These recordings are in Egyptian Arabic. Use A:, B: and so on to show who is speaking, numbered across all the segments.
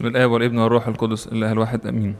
A: بسم الآب والابن والروح القدس الله الواحد أمين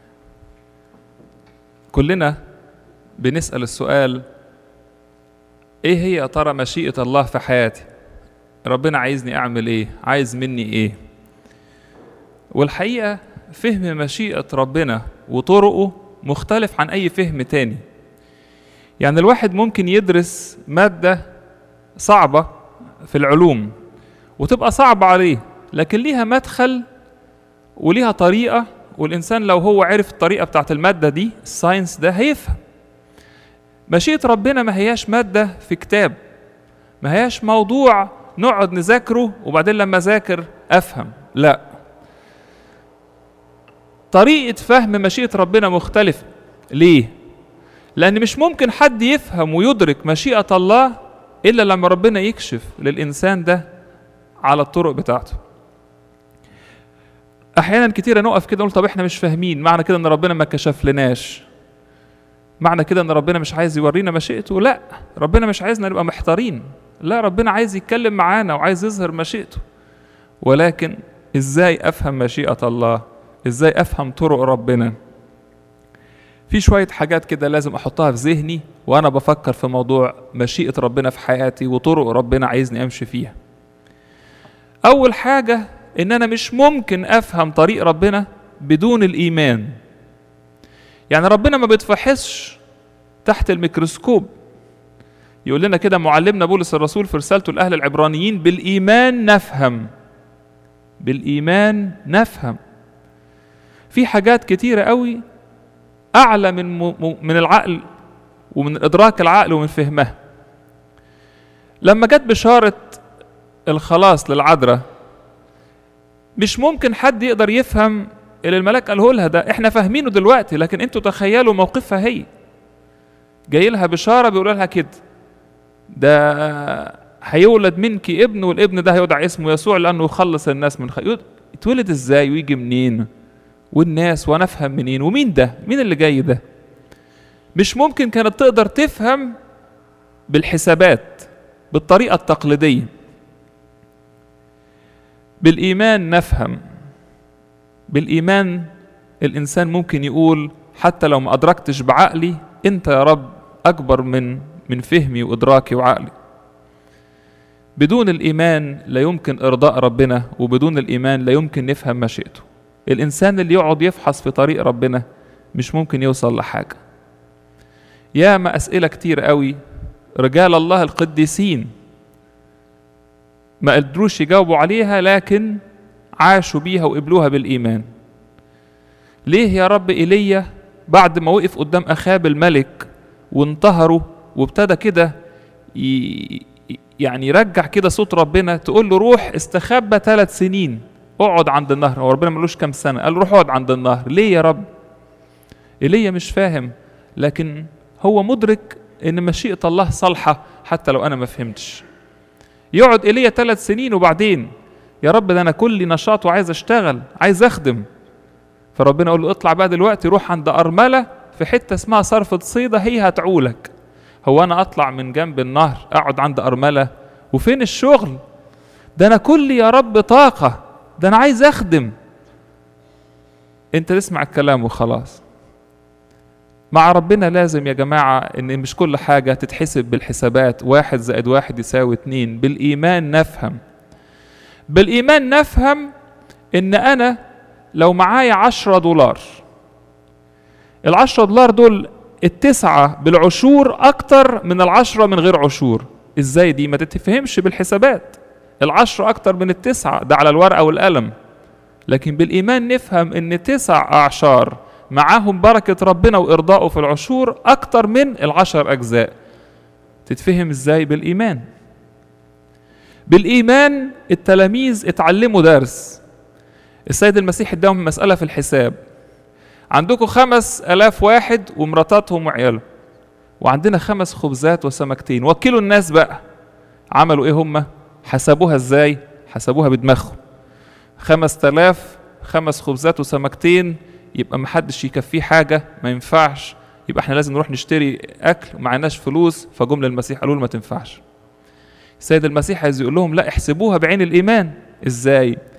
A: كلنا بنسأل السؤال إيه هي يا ترى مشيئة الله في حياتي ربنا عايزني أعمل إيه عايز مني إيه والحقيقة فهم مشيئة ربنا وطرقه مختلف عن أي فهم تاني يعني الواحد ممكن يدرس مادة صعبة في العلوم وتبقى صعبة عليه لكن ليها مدخل وليها طريقة والإنسان لو هو عرف الطريقة بتاعت المادة دي الساينس ده هيفهم مشيئة ربنا ما هياش مادة في كتاب ما هياش موضوع نقعد نذاكره وبعدين لما أذاكر أفهم لا طريقة فهم مشيئة ربنا مختلفة ليه؟ لأن مش ممكن حد يفهم ويدرك مشيئة الله إلا لما ربنا يكشف للإنسان ده على الطرق بتاعته احيانا كتيرة نقف كده نقول طب احنا مش فاهمين معنى كده ان ربنا ما كشف لناش معنى كده ان ربنا مش عايز يورينا مشيئته لا ربنا مش عايزنا نبقى محتارين لا ربنا عايز يتكلم معانا وعايز يظهر مشيئته ولكن ازاي افهم مشيئة الله ازاي افهم طرق ربنا في شوية حاجات كده لازم احطها في ذهني وانا بفكر في موضوع مشيئة ربنا في حياتي وطرق ربنا عايزني امشي فيها اول حاجة ان انا مش ممكن افهم طريق ربنا بدون الايمان يعني ربنا ما بيتفحصش تحت الميكروسكوب يقول لنا كده معلمنا بولس الرسول في رسالته لاهل العبرانيين بالايمان نفهم بالايمان نفهم في حاجات كتيره قوي اعلى من م... من العقل ومن ادراك العقل ومن فهمها لما جت بشاره الخلاص للعذراء مش ممكن حد يقدر يفهم اللي الملاك قاله لها ده احنا فاهمينه دلوقتي لكن انتوا تخيلوا موقفها هي جاي لها بشاره بيقول لها كده ده هيولد منك ابن والابن ده هيدعى اسمه يسوع لانه يخلص الناس من خير يتولد ازاي ويجي منين والناس وانا افهم منين ومين ده مين اللي جاي ده مش ممكن كانت تقدر تفهم بالحسابات بالطريقه التقليديه بالايمان نفهم بالايمان الانسان ممكن يقول حتى لو ما ادركتش بعقلي انت يا رب اكبر من من فهمي وادراكي وعقلي بدون الايمان لا يمكن ارضاء ربنا وبدون الايمان لا يمكن نفهم مشيئته الانسان اللي يقعد يفحص في طريق ربنا مش ممكن يوصل لحاجه ياما اسئله كتير قوي رجال الله القديسين ما قدروش يجاوبوا عليها لكن عاشوا بيها وقبلوها بالإيمان ليه يا رب إيليا بعد ما وقف قدام أخاب الملك وانتهروا وابتدى كده يعني يرجع كده صوت ربنا تقول له روح استخبى ثلاث سنين اقعد عند النهر هو ربنا ملوش كام سنة قال له روح اقعد عند النهر ليه يا رب إيليا مش فاهم لكن هو مدرك ان مشيئة الله صالحة حتى لو انا ما فهمتش يقعد ايليا ثلاث سنين وبعدين يا رب ده انا كل نشاط وعايز اشتغل عايز اخدم فربنا يقول له اطلع بقى دلوقتي روح عند ارمله في حته اسمها صرفة صيدا هي هتعولك هو انا اطلع من جنب النهر اقعد عند ارمله وفين الشغل ده انا كل يا رب طاقه ده انا عايز اخدم انت تسمع الكلام وخلاص مع ربنا لازم يا جماعة إن مش كل حاجة تتحسب بالحسابات واحد زائد واحد يساوي اتنين بالإيمان نفهم بالإيمان نفهم إن أنا لو معايا عشرة دولار العشرة دولار دول التسعة بالعشور أكتر من العشرة من غير عشور إزاي دي ما تتفهمش بالحسابات العشرة أكتر من التسعة ده على الورقة والقلم لكن بالإيمان نفهم إن تسع أعشار معاهم بركة ربنا وإرضائه في العشور أكتر من العشر أجزاء تتفهم إزاي بالإيمان بالإيمان التلاميذ اتعلموا درس السيد المسيح اداهم مسألة في الحساب عندكم خمس ألاف واحد ومراتاتهم وعيالهم وعندنا خمس خبزات وسمكتين وكلوا الناس بقى عملوا ايه هم حسبوها ازاي حسبوها بدماغهم خمس تلاف خمس خبزات وسمكتين يبقى محدش يكفيه حاجة ما ينفعش يبقى احنا لازم نروح نشتري أكل ومعناش فلوس فجم للمسيح قالوا له ما تنفعش السيد المسيح عايز يقول لهم لا احسبوها بعين الإيمان ازاي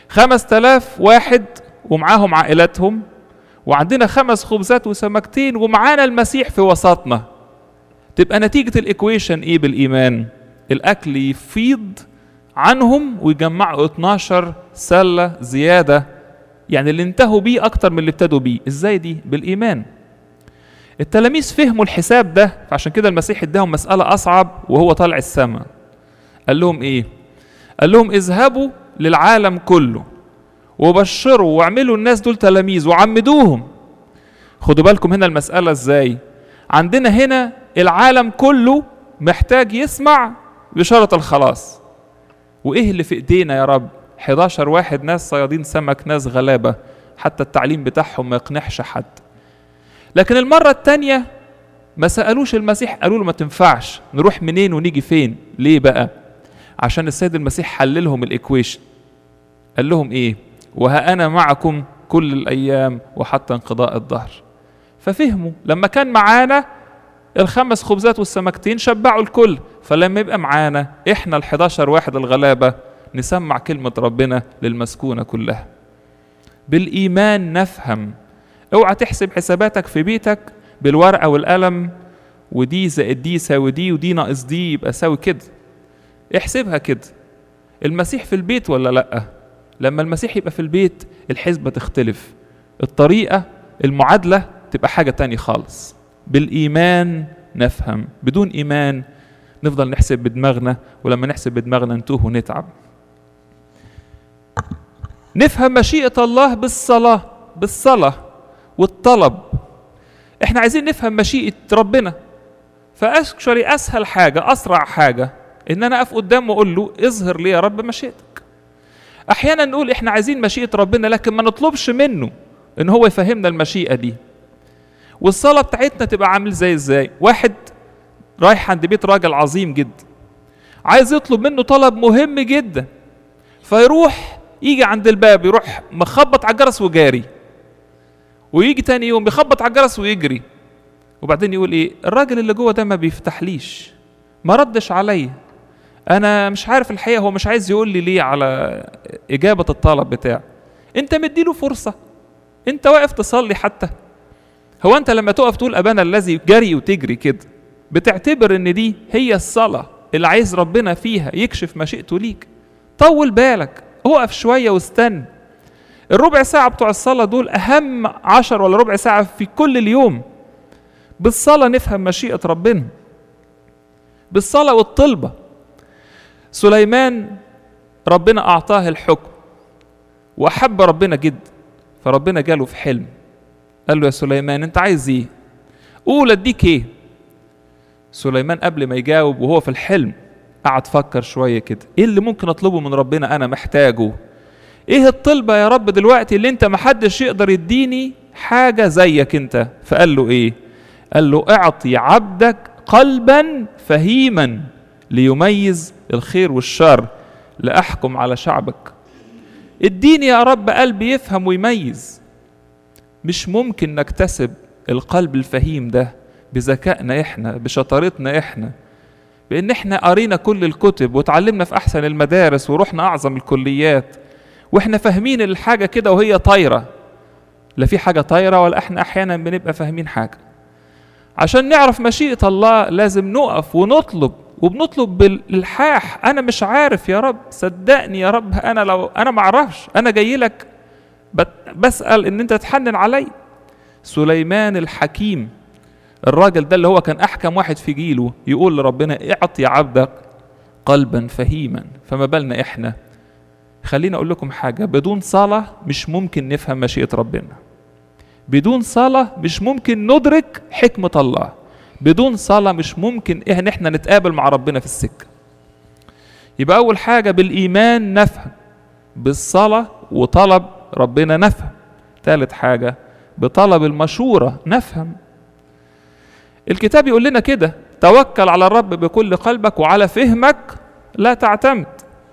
A: خمس تلاف واحد ومعاهم عائلاتهم وعندنا خمس خبزات وسمكتين ومعانا المسيح في وسطنا تبقى نتيجة الإكويشن إيه بالإيمان الأكل يفيض عنهم ويجمعوا 12 سلة زيادة يعني اللي انتهوا بيه أكتر من اللي ابتدوا بيه إزاي دي بالإيمان التلاميذ فهموا الحساب ده فعشان كده المسيح اداهم مسألة أصعب وهو طالع السماء قال لهم إيه قال لهم اذهبوا للعالم كله وبشروا واعملوا الناس دول تلاميذ وعمدوهم خدوا بالكم هنا المسألة ازاي عندنا هنا العالم كله محتاج يسمع بشارة الخلاص وايه اللي في ايدينا يا رب 11 واحد ناس صيادين سمك ناس غلابة حتى التعليم بتاعهم ما يقنعش حد لكن المرة التانية ما سألوش المسيح قالوا له ما تنفعش نروح منين ونيجي فين ليه بقى عشان السيد المسيح حللهم الايكويشن قال لهم ايه وها انا معكم كل الايام وحتى انقضاء الظهر ففهموا لما كان معانا الخمس خبزات والسمكتين شبعوا الكل فلما يبقى معانا احنا ال11 واحد الغلابه نسمع كلمه ربنا للمسكونه كلها بالايمان نفهم اوعى تحسب حساباتك في بيتك بالورقه والقلم ودي زائد دي يساوي دي ودي ناقص دي يبقى ساوي كده احسبها كده المسيح في البيت ولا لا لما المسيح يبقى في البيت الحسبة تختلف الطريقة المعادلة تبقى حاجة تانية خالص بالإيمان نفهم بدون إيمان نفضل نحسب بدماغنا ولما نحسب بدماغنا نتوه ونتعب نفهم مشيئة الله بالصلاة بالصلاة والطلب احنا عايزين نفهم مشيئة ربنا فأكشري أسهل حاجة أسرع حاجة إن أنا أقف قدامه وأقول له اظهر لي يا رب مشيئتك احيانا نقول احنا عايزين مشيئه ربنا لكن ما نطلبش منه ان هو يفهمنا المشيئه دي والصلاه بتاعتنا تبقى عامل زي ازاي واحد رايح عند بيت راجل عظيم جدا عايز يطلب منه طلب مهم جدا فيروح يجي عند الباب يروح مخبط على الجرس وجاري ويجي تاني يوم يخبط على الجرس ويجري وبعدين يقول ايه الراجل اللي جوه ده ما بيفتحليش ما ردش عليا انا مش عارف الحقيقه هو مش عايز يقول لي ليه على اجابه الطلب بتاعه انت مديله فرصه انت واقف تصلي حتى هو انت لما تقف تقول ابانا الذي جري وتجري كده بتعتبر ان دي هي الصلاه اللي عايز ربنا فيها يكشف مشيئته ليك طول بالك اقف شويه واستنى الربع ساعة بتوع الصلاة دول أهم عشر ولا ربع ساعة في كل اليوم بالصلاة نفهم مشيئة ربنا بالصلاة والطلبة سليمان ربنا أعطاه الحكم وأحب ربنا جدا فربنا جاله في حلم قال له يا سليمان أنت عايز إيه؟ قول أديك إيه؟ سليمان قبل ما يجاوب وهو في الحلم قعد فكر شوية كده إيه اللي ممكن أطلبه من ربنا أنا محتاجه؟ إيه الطلبة يا رب دلوقتي اللي أنت محدش يقدر يديني حاجة زيك أنت؟ فقال له إيه؟ قال له اعطي عبدك قلبا فهيما ليميز الخير والشر لأحكم على شعبك اديني يا رب قلب يفهم ويميز مش ممكن نكتسب القلب الفهيم ده بذكائنا احنا بشطارتنا احنا بان احنا قرينا كل الكتب وتعلمنا في احسن المدارس ورحنا اعظم الكليات واحنا فاهمين الحاجه كده وهي طايره لا في حاجه طايره ولا احنا احيانا بنبقى فاهمين حاجه عشان نعرف مشيئه الله لازم نقف ونطلب وبنطلب بالالحاح انا مش عارف يا رب صدقني يا رب انا لو انا ما اعرفش انا جاي لك بسال ان انت تحنن علي سليمان الحكيم الراجل ده اللي هو كان احكم واحد في جيله يقول لربنا اعطي عبدك قلبا فهيما فما بالنا احنا خليني اقول لكم حاجه بدون صلاه مش ممكن نفهم مشيئه ربنا بدون صلاه مش ممكن ندرك حكمه الله بدون صلاة مش ممكن إيه إن إحنا نتقابل مع ربنا في السكة. يبقى أول حاجة بالإيمان نفهم. بالصلاة وطلب ربنا نفهم. ثالث حاجة بطلب المشورة نفهم. الكتاب يقول لنا كده توكل على الرب بكل قلبك وعلى فهمك لا تعتمد.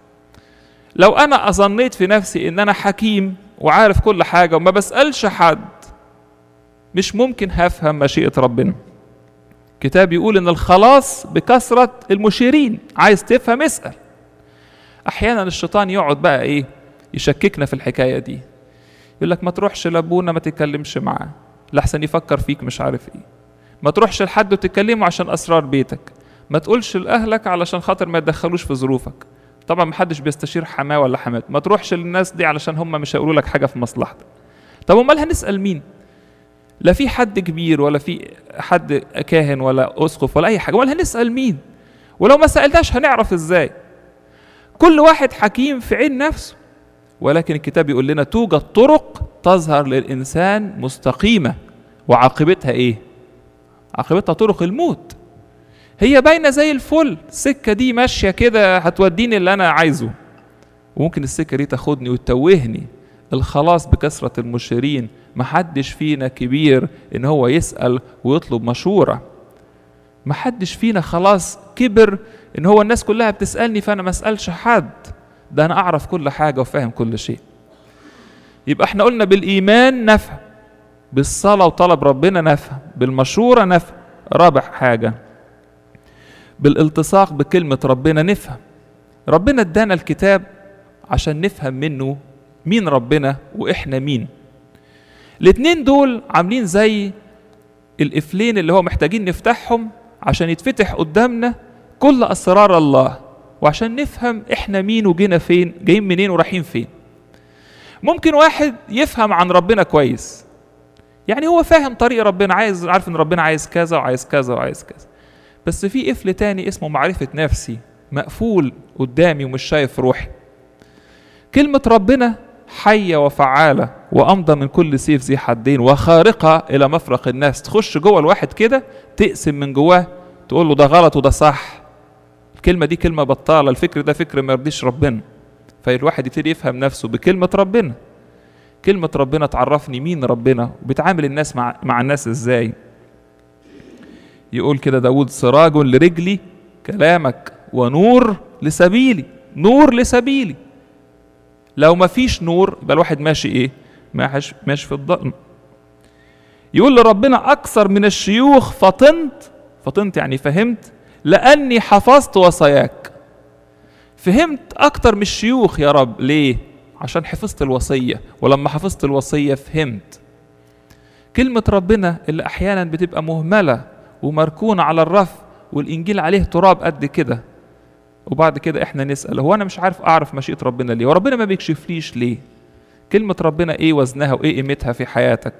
A: لو أنا أظنيت في نفسي إن أنا حكيم وعارف كل حاجة وما بسألش حد مش ممكن هفهم مشيئة ربنا. الكتاب يقول ان الخلاص بكثرة المشيرين عايز تفهم اسأل احيانا الشيطان يقعد بقى ايه يشككنا في الحكايه دي يقول لك ما تروحش لابونا ما تتكلمش معاه لحسن يفكر فيك مش عارف ايه ما تروحش لحد وتكلمه عشان اسرار بيتك ما تقولش لاهلك علشان خاطر ما يتدخلوش في ظروفك طبعا محدش بيستشير حماه ولا حمات ما تروحش للناس دي علشان هم مش هيقولوا لك حاجه في مصلحتك طب امال هنسال مين لا في حد كبير ولا في حد كاهن ولا اسقف ولا اي حاجه ولا هنسال مين ولو ما سالناش هنعرف ازاي كل واحد حكيم في عين نفسه ولكن الكتاب يقول لنا توجد طرق تظهر للانسان مستقيمه وعاقبتها ايه عاقبتها طرق الموت هي باينه زي الفل السكه دي ماشيه كده هتوديني اللي انا عايزه وممكن السكه دي تاخدني وتتوهني الخلاص بكثره المشيرين محدش فينا كبير ان هو يسال ويطلب مشوره محدش فينا خلاص كبر ان هو الناس كلها بتسالني فانا ما اسالش حد ده انا اعرف كل حاجه وفاهم كل شيء يبقى احنا قلنا بالايمان نفهم بالصلاه وطلب ربنا نفهم بالمشوره نفهم رابع حاجه بالالتصاق بكلمه ربنا نفهم ربنا ادانا الكتاب عشان نفهم منه مين ربنا واحنا مين الاتنين دول عاملين زي القفلين اللي هو محتاجين نفتحهم عشان يتفتح قدامنا كل اسرار الله وعشان نفهم احنا مين وجينا فين جايين منين ورايحين فين ممكن واحد يفهم عن ربنا كويس يعني هو فاهم طريق ربنا عايز عارف ان ربنا عايز كذا وعايز كذا وعايز كذا بس في قفل تاني اسمه معرفة نفسي مقفول قدامي ومش شايف روحي كلمة ربنا حية وفعالة وأمضى من كل سيف ذي حدين وخارقة إلى مفرق الناس تخش جوه الواحد كده تقسم من جواه تقول له ده غلط وده صح الكلمة دي كلمة بطالة الفكر ده فكر ما يرضيش ربنا فالواحد يبتدي يفهم نفسه بكلمة ربنا كلمة ربنا تعرفني مين ربنا وبتعامل الناس مع, مع الناس ازاي يقول كده داود سراج لرجلي كلامك ونور لسبيلي نور لسبيلي لو ما فيش نور يبقى الواحد ماشي ايه ماشي ماشي في الظلم يقول لربنا اكثر من الشيوخ فطنت فطنت يعني فهمت لاني حفظت وصاياك فهمت اكتر من الشيوخ يا رب ليه عشان حفظت الوصيه ولما حفظت الوصيه فهمت كلمه ربنا اللي احيانا بتبقى مهمله ومركونه على الرف والانجيل عليه تراب قد كده وبعد كده احنا نسال هو انا مش عارف اعرف مشيئه ربنا ليه وربنا ما بيكشفليش ليه كلمه ربنا ايه وزنها وايه قيمتها في حياتك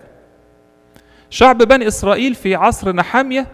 A: شعب بني اسرائيل في عصر نحاميه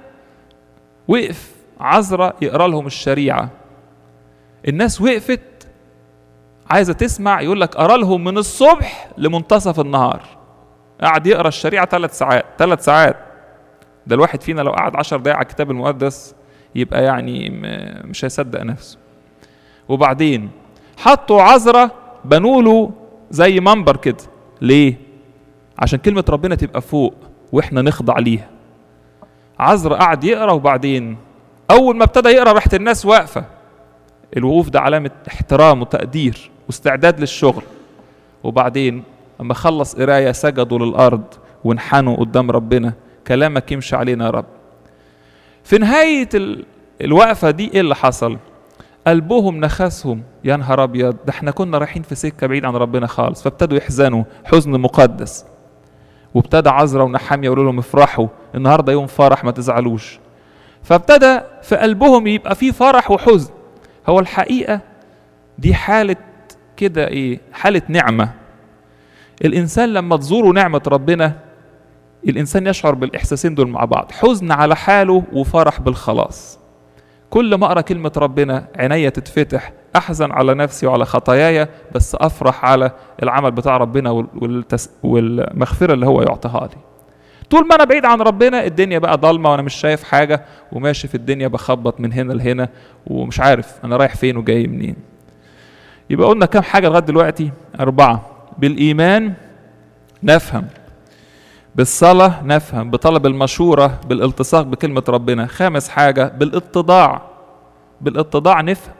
A: وقف عذرا يقرا لهم الشريعه الناس وقفت عايزه تسمع يقول لك قرا لهم من الصبح لمنتصف النهار قعد يقرا الشريعه ثلاث ساعات ثلاث ساعات ده الواحد فينا لو قعد عشر دقايق على الكتاب المقدس يبقى يعني مش هيصدق نفسه وبعدين حطوا عذرة بنوا له زي منبر كده ليه عشان كلمة ربنا تبقى فوق واحنا نخضع ليها عذرة قعد يقرا وبعدين اول ما ابتدى يقرا راحت الناس واقفة الوقوف ده علامة احترام وتقدير واستعداد للشغل وبعدين اما خلص قراية سجدوا للأرض وانحنوا قدام ربنا كلامك يمشي علينا يا رب في نهاية الوقفة دي ايه اللي حصل قلبهم نخسهم يا نهار ابيض ده احنا كنا رايحين في سكة بعيد عن ربنا خالص فابتدوا يحزنوا حزن مقدس وابتدى عزرا ونحامية يقولوا لهم افرحوا النهارده يوم فرح ما تزعلوش فابتدى في قلبهم يبقى في فرح وحزن هو الحقيقة دي حالة كده ايه حالة نعمة الإنسان لما تزوره نعمة ربنا الإنسان يشعر بالإحساسين دول مع بعض حزن على حاله وفرح بالخلاص كل ما أقرأ كلمة ربنا عينيا تتفتح أحزن على نفسي وعلى خطاياي بس أفرح على العمل بتاع ربنا والتس... والمغفرة اللي هو يعطيها لي طول ما أنا بعيد عن ربنا الدنيا بقى ضلمة وأنا مش شايف حاجة وماشي في الدنيا بخبط من هنا لهنا ومش عارف أنا رايح فين وجاي منين يبقى قلنا كام حاجة لغاية دلوقتي أربعة بالإيمان نفهم بالصلاة نفهم بطلب المشورة بالالتصاق بكلمة ربنا خامس حاجة بالاتضاع بالاتضاع نفهم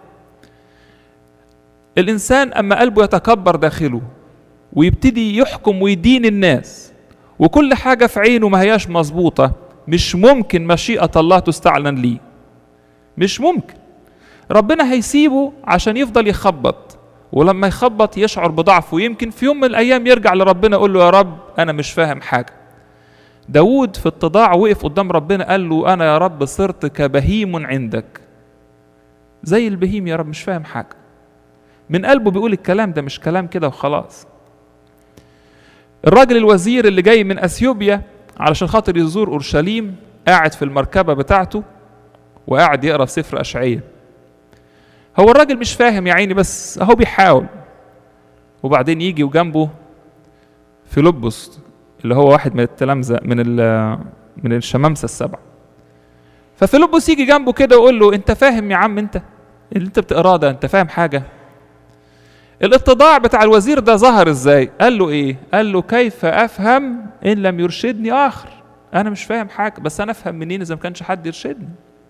A: الإنسان أما قلبه يتكبر داخله ويبتدي يحكم ويدين الناس وكل حاجة في عينه ما هياش مظبوطة مش ممكن مشيئة الله تستعلن ليه مش ممكن ربنا هيسيبه عشان يفضل يخبط ولما يخبط يشعر بضعفه ويمكن في يوم من الايام يرجع لربنا يقول له يا رب انا مش فاهم حاجه داود في اتضاع وقف قدام ربنا قال له انا يا رب صرت كبهيم عندك زي البهيم يا رب مش فاهم حاجه من قلبه بيقول الكلام ده مش كلام كده وخلاص الراجل الوزير اللي جاي من اثيوبيا علشان خاطر يزور اورشليم قاعد في المركبه بتاعته وقاعد يقرا في سفر اشعياء هو الراجل مش فاهم يا عيني بس اهو بيحاول وبعدين يجي وجنبه فيلبس اللي هو واحد من التلامذه من من الشمامسه السبعه ففيلبس يجي جنبه كده ويقول له انت فاهم يا عم انت اللي انت بتقراه ده انت فاهم حاجه الاتضاع بتاع الوزير ده ظهر ازاي قال له ايه قال له كيف افهم ان لم يرشدني اخر انا مش فاهم حاجه بس انا افهم منين اذا ما كانش حد يرشدني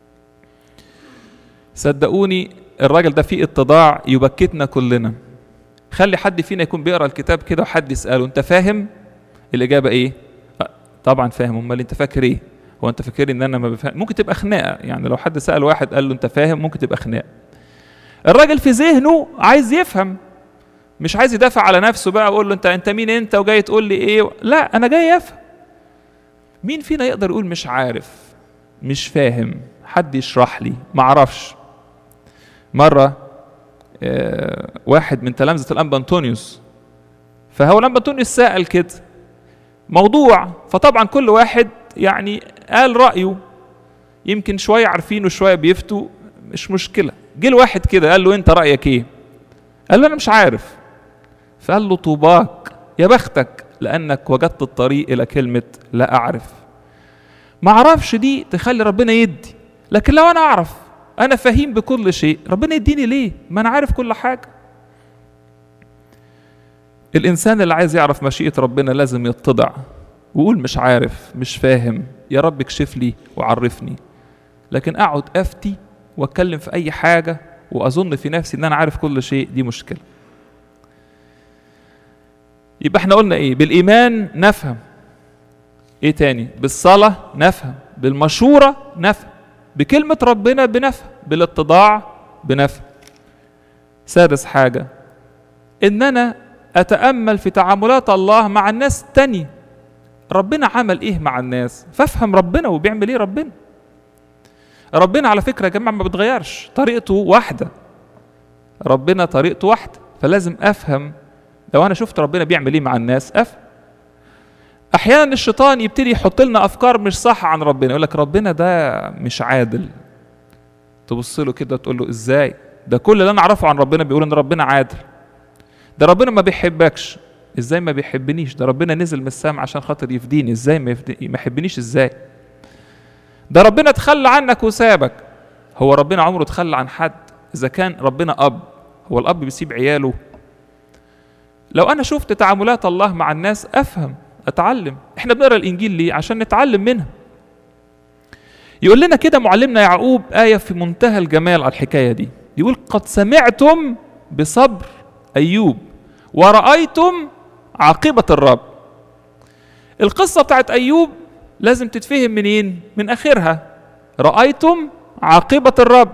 A: صدقوني الراجل ده فيه اتضاع يبكتنا كلنا خلي حد فينا يكون بيقرا الكتاب كده وحد يساله انت فاهم الاجابه ايه طبعا فاهم امال انت فاكر ايه هو انت فاكر ان انا ما بفهم ممكن تبقى خناقه يعني لو حد سال واحد قال له انت فاهم ممكن تبقى خناقه الراجل في ذهنه عايز يفهم مش عايز يدافع على نفسه بقى اقول له انت انت مين انت وجاي تقول لي ايه لا انا جاي افهم مين فينا يقدر يقول مش عارف مش فاهم حد يشرح لي ما اعرفش مره آه واحد من تلامذه الانبا انطونيوس فهو الانبا انطونيوس سال كده موضوع فطبعا كل واحد يعني قال رايه يمكن شويه عارفين وشويه بيفتوا مش مشكله جه الواحد كده قال له انت رايك ايه قال له انا مش عارف فقال له طوباك يا بختك لانك وجدت الطريق الى كلمه لا اعرف ما اعرفش دي تخلي ربنا يدي لكن لو انا اعرف انا فهيم بكل شيء ربنا يديني ليه ما انا عارف كل حاجه الانسان اللي عايز يعرف مشيئه ربنا لازم يتضع ويقول مش عارف مش فاهم يا رب اكشف لي وعرفني لكن اقعد افتي واتكلم في اي حاجه واظن في نفسي ان انا عارف كل شيء دي مشكله يبقى احنا قلنا ايه بالايمان نفهم ايه تاني بالصلاه نفهم بالمشوره نفهم بكلمه ربنا بنفهم بالاتضاع بنفهم سادس حاجه ان انا اتامل في تعاملات الله مع الناس التانية ربنا عمل ايه مع الناس فافهم ربنا وبيعمل ايه ربنا ربنا على فكره يا جماعه ما بتغيرش طريقته واحده ربنا طريقته واحده فلازم افهم لو انا شفت ربنا بيعمل ايه مع الناس افهم احيانا الشيطان يبتدي يحط لنا افكار مش صح عن ربنا يقول لك ربنا ده مش عادل تبص له كده تقول له ازاي ده كل اللي انا اعرفه عن ربنا بيقول ان ربنا عادل ده ربنا ما بيحبكش ازاي ما بيحبنيش ده ربنا نزل من السماء عشان خاطر يفديني ازاي ما, يفدي... ما يحبنيش ازاي ده ربنا تخلى عنك وسابك هو ربنا عمره تخلى عن حد اذا كان ربنا اب هو الاب بيسيب عياله لو انا شفت تعاملات الله مع الناس افهم اتعلم احنا بنقرا الانجيل ليه عشان نتعلم منها يقول لنا كده معلمنا يعقوب آية في منتهى الجمال على الحكاية دي يقول قد سمعتم بصبر أيوب ورأيتم عاقبة الرب القصة بتاعت أيوب لازم تتفهم منين من آخرها رأيتم عاقبة الرب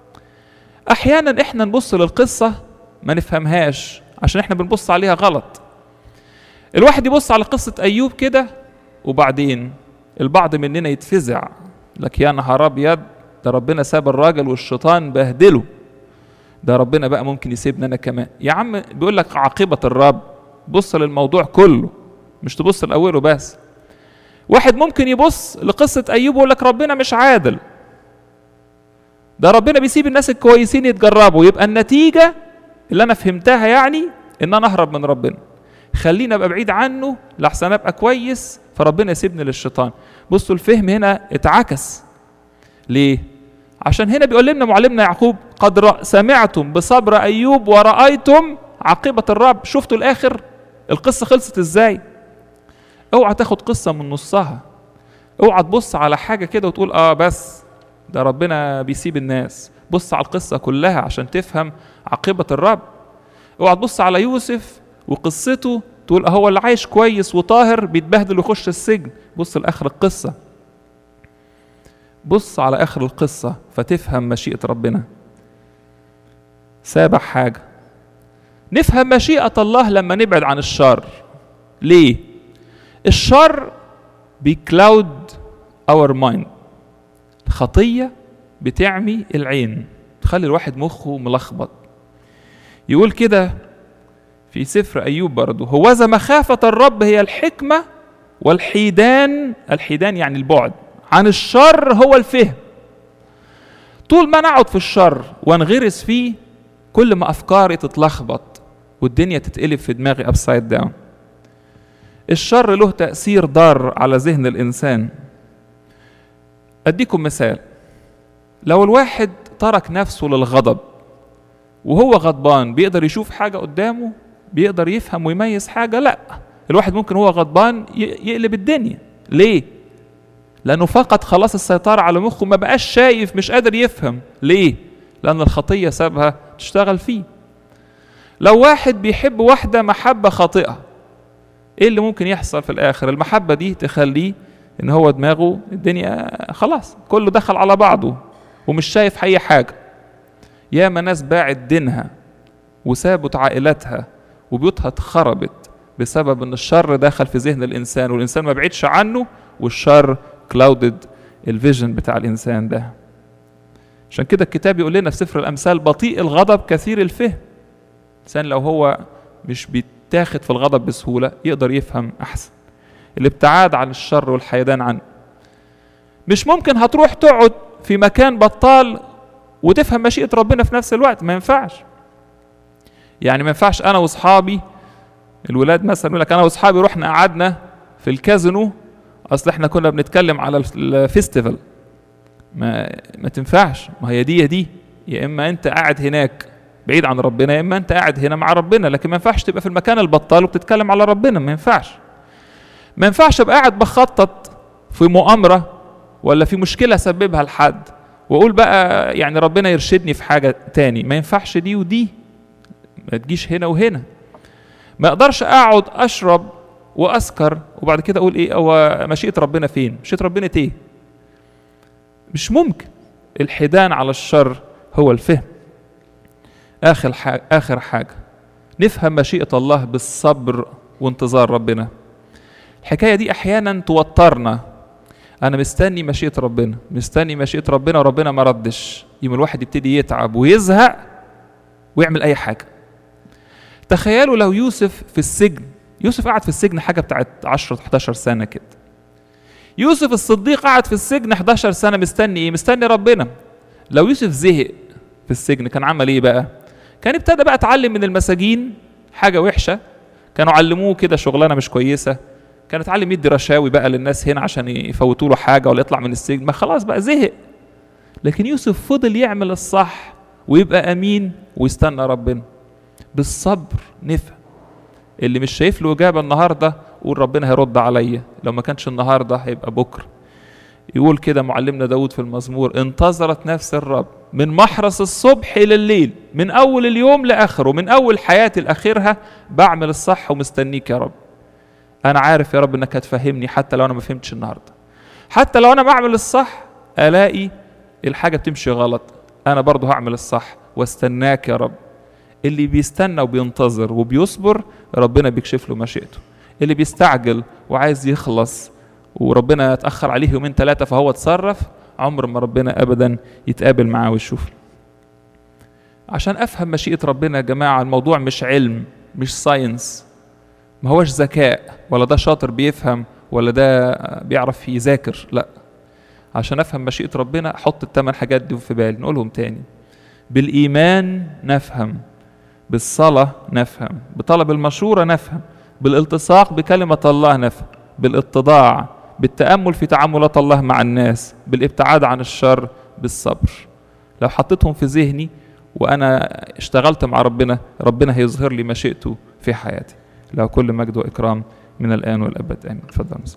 A: أحيانا إحنا نبص للقصة ما نفهمهاش عشان إحنا بنبص عليها غلط الواحد يبص على قصة أيوب كده وبعدين البعض مننا يتفزع لك يا نهار أبيض ده ربنا ساب الراجل والشيطان بهدله ده ربنا بقى ممكن يسيبنا أنا كمان يا عم بيقول لك عاقبة الرب بص للموضوع كله مش تبص لأوله بس واحد ممكن يبص لقصة أيوب ويقول لك ربنا مش عادل ده ربنا بيسيب الناس الكويسين يتجربوا يبقى النتيجة اللي أنا فهمتها يعني إن أنا أهرب من ربنا خلينا ابقى بعيد عنه لحسن ابقى كويس فربنا يسيبني للشيطان بصوا الفهم هنا اتعكس ليه عشان هنا بيقول لنا معلمنا يعقوب قد سمعتم بصبر ايوب ورأيتم عاقبة الرب شفتوا الاخر القصة خلصت ازاي اوعى تاخد قصة من نصها اوعى تبص على حاجة كده وتقول اه بس ده ربنا بيسيب الناس بص على القصة كلها عشان تفهم عاقبة الرب اوعى تبص على يوسف وقصته تقول هو اللي عايش كويس وطاهر بيتبهدل ويخش السجن بص لاخر القصه بص على اخر القصه فتفهم مشيئه ربنا سابع حاجه نفهم مشيئة الله لما نبعد عن الشر ليه الشر بيكلاود اور مايند الخطية بتعمي العين تخلي الواحد مخه ملخبط يقول كده في سفر أيوب برضه هوذا مخافة الرب هي الحكمة والحيدان الحيدان يعني البعد عن الشر هو الفهم طول ما نقعد في الشر وانغرس فيه كل ما أفكاري تتلخبط والدنيا تتقلب في دماغي أبسايد داون الشر له تأثير ضار على ذهن الإنسان أديكم مثال لو الواحد ترك نفسه للغضب وهو غضبان بيقدر يشوف حاجة قدامه بيقدر يفهم ويميز حاجة لا الواحد ممكن هو غضبان يقلب الدنيا ليه لأنه فقد خلاص السيطرة على مخه ما بقاش شايف مش قادر يفهم ليه لأن الخطية سابها تشتغل فيه لو واحد بيحب واحدة محبة خاطئة ايه اللي ممكن يحصل في الاخر المحبة دي تخليه ان هو دماغه الدنيا خلاص كله دخل على بعضه ومش شايف اي حاجة ياما ناس باعت دينها وسابت عائلتها وبيوتها اتخربت بسبب ان الشر دخل في ذهن الانسان والانسان ما بعدش عنه والشر كلاودد الفيجن بتاع الانسان ده عشان كده الكتاب يقول لنا في سفر الامثال بطيء الغضب كثير الفهم الانسان لو هو مش بيتاخد في الغضب بسهوله يقدر يفهم احسن الابتعاد عن الشر والحيدان عنه مش ممكن هتروح تقعد في مكان بطال وتفهم مشيئه ربنا في نفس الوقت ما ينفعش يعني ما ينفعش انا واصحابي الولاد مثلا يقول لك انا واصحابي رحنا قعدنا في الكازينو اصل احنا كنا بنتكلم على الفيستيفال ما ما تنفعش ما هي دي يا دي يا اما انت قاعد هناك بعيد عن ربنا يا اما انت قاعد هنا مع ربنا لكن ما ينفعش تبقى في المكان البطال وبتتكلم على ربنا ما ينفعش ما ينفعش ابقى قاعد بخطط في مؤامره ولا في مشكله سببها لحد واقول بقى يعني ربنا يرشدني في حاجه تاني ما ينفعش دي ودي ما تجيش هنا وهنا ما اقدرش اقعد اشرب واسكر وبعد كده اقول ايه هو مشيئه ربنا فين مشيئه ربنا ايه مش ممكن الحيدان على الشر هو الفهم اخر حاجه اخر حاجه نفهم مشيئه الله بالصبر وانتظار ربنا الحكايه دي احيانا توترنا انا مستني مشيئه ربنا مستني مشيئه ربنا وربنا ما ردش يوم الواحد يبتدي يتعب ويزهق ويعمل اي حاجه تخيلوا لو يوسف في السجن يوسف قعد في السجن حاجه بتاعت 10 11 سنه كده يوسف الصديق قعد في السجن 11 سنه مستني ايه مستني ربنا لو يوسف زهق في السجن كان عمل ايه بقى كان ابتدى بقى اتعلم من المساجين حاجه وحشه كانوا علموه كده شغلانه مش كويسه كان اتعلم يدي رشاوي بقى للناس هنا عشان يفوتوا له حاجه ولا يطلع من السجن ما خلاص بقى زهق لكن يوسف فضل يعمل الصح ويبقى امين ويستنى ربنا بالصبر نفهم اللي مش شايف له اجابه النهارده قول ربنا هيرد عليا لو ما كانش النهارده هيبقى بكره يقول كده معلمنا داود في المزمور انتظرت نفس الرب من محرس الصبح الى الليل من اول اليوم لاخره من اول حياتي لاخرها بعمل الصح ومستنيك يا رب انا عارف يا رب انك هتفهمني حتى لو انا ما فهمتش النهارده حتى لو انا بعمل الصح الاقي الحاجه بتمشي غلط انا برضه هعمل الصح واستناك يا رب اللي بيستنى وبينتظر وبيصبر ربنا بيكشف له مشيئته اللي بيستعجل وعايز يخلص وربنا اتأخر عليه يومين ثلاثة فهو اتصرف عمر ما ربنا أبدا يتقابل معاه ويشوف عشان أفهم مشيئة ربنا يا جماعة الموضوع مش علم مش ساينس ما هوش ذكاء ولا ده شاطر بيفهم ولا ده بيعرف يذاكر لا عشان أفهم مشيئة ربنا أحط الثمان حاجات دي في بالي نقولهم تاني بالإيمان نفهم بالصلاة نفهم بطلب المشورة نفهم بالالتصاق بكلمة الله نفهم بالاتضاع بالتأمل في تعاملات الله مع الناس بالابتعاد عن الشر بالصبر لو حطيتهم في ذهني وأنا اشتغلت مع ربنا ربنا هيظهر لي مشيئته في حياتي لو كل مجد وإكرام من الآن والأبد آمين تفضل